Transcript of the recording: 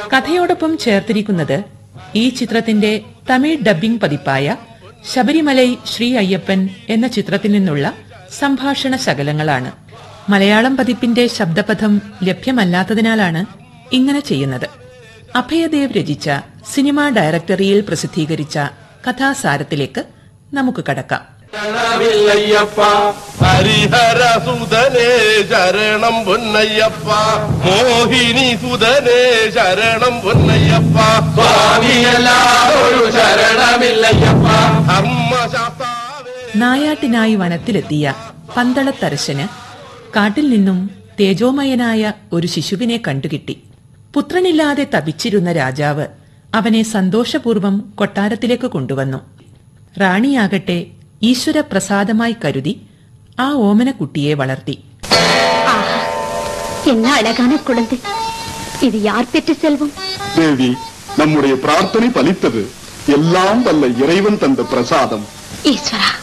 കഥയോടൊപ്പം ചേർത്തിരിക്കുന്നത് ഈ ചിത്രത്തിന്റെ തമിഴ് ഡബ്ബിംഗ് പതിപ്പായ ശബരിമലൈ ശ്രീ അയ്യപ്പൻ എന്ന ചിത്രത്തിൽ നിന്നുള്ള സംഭാഷണ ശകലങ്ങളാണ് മലയാളം പതിപ്പിന്റെ ശബ്ദപഥം ലഭ്യമല്ലാത്തതിനാലാണ് ഇങ്ങനെ ചെയ്യുന്നത് അഭയദേവ് രചിച്ച സിനിമാ ഡയറക്ടറിയിൽ പ്രസിദ്ധീകരിച്ച കഥാസാരത്തിലേക്ക് നമുക്ക് കടക്കാം ശരണമില്ലയ്യപ്പ ഹരിഹര സുതനേ ശരണം പൊന്നയ്യപ്പ മോഹിനി സുതനേ ശരണം പൊന്നയ്യപ്പ സ്വാമിയല്ലാതൊരു ശരണമില്ലയ്യപ്പ ധർമ്മശാസ്താവേ നായാട്ടിനായി വനത്തിലെത്തിയ പന്തളത്തരശന് കാട്ടിൽ നിന്നും തേജോമയനായ ഒരു ശിശുവിനെ കണ്ടുകിട്ടി പുത്രനില്ലാതെ തപിച്ചിരുന്ന രാജാവ് അവനെ സന്തോഷപൂർവ്വം കൊട്ടാരത്തിലേക്ക് കൊണ്ടുവന്നു റാണിയാകട്ടെ ഈശ്വരപ്രസാദമായി കരുതി ആ ഓമനക്കുട്ടിയെ വളർത്തി ஆஹா என்ன அழகான குழந்தை இது யார் பெற்ற செல்வம் தேவி நம்முடைய பிரார்த்தனை பலித்தது எல்லாம் வல்ல இறைவன் தந்த பிரசாதம் ஈஸ்வரா